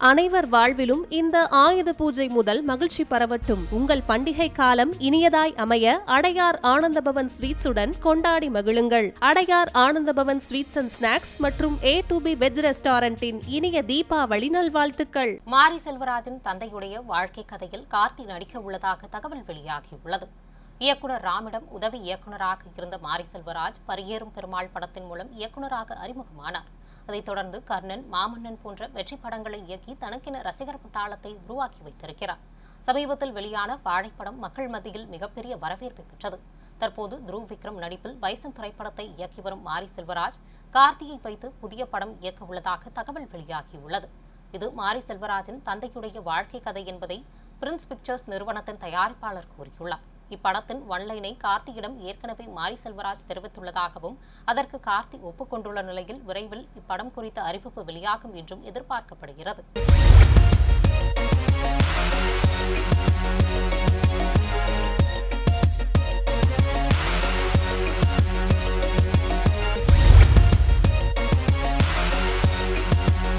அனைவர் வாழ்விலும் இந்த ஆயுத பூஜை முதல் மகிழ்ச்சி பரவட்டும் உங்கள் பண்டிகை காலம் இனியதாய் அமைய அடையார் ஆனந்தபவன் ஸ்வீட்ஸுடன் கொண்டாடி மகிழுங்கள் Adyar Anandabhavan sweets and snacks மற்றும் ஏ டு பி வெஜ் ரெஸ்டாரண்டின் இனிய தீபாவளி நல்வாழ்த்துக்கள் மாரி செல்வராஜின் தந்தையுடைய வாழ்க்கை கதையில் கார்த்தி நடிக்க உள்ளதாக தகவல் வெளியாகியுள்ளது இயக்குனர் ராமிடம் உதவி இயக்குனராக இருந்த மாரி செல்வராஜ் பரியேறும் பெருமாள் படத்தின் மூலம் இயக்குனராக அறிமுகமானார் அதைத் தொடர்ந்து கர்ணன் மாமன்னன் போன்ற வெற்றி படங்களை இயக்கி தனக்கென ரசிகர் பட்டாளத்தை உருவாக்கி வைத்திருக்கிறார் சமீபத்தில் வெளியான வாழைப்படம் மக்கள் மத்தியில் மிகப்பெரிய வரவேற்பை பெற்றது தற்போது துருவ் விக்ரம் நடிப்பில் பைசன் திரைப்படத்தை இயக்கி வரும் மாரி செல்வராஜ் கார்த்தியை வைத்து புதிய படம் இயக்க உள்ளதாக தகவல் வெளியாகியுள்ளது இது மாரி செல்வராஜின் தந்தையுடைய வாழ்க்கை கதை என்பதை பிரின்ஸ் பிக்சர்ஸ் நிறுவனத்தின் தயாரிப்பாளர் கூறியுள்ளார் இப்படத்தின் ஒன்லைனை கார்த்தியிடம் ஏற்கனவே மாரி செல்வராஜ் தெரிவித்துள்ளதாகவும் அதற்கு கார்த்தி ஒப்புக்கொண்டுள்ள நிலையில் விரைவில் இப்படம் குறித்த அறிவிப்பு வெளியாகும் என்றும் எதிர்பார்க்கப்படுகிறது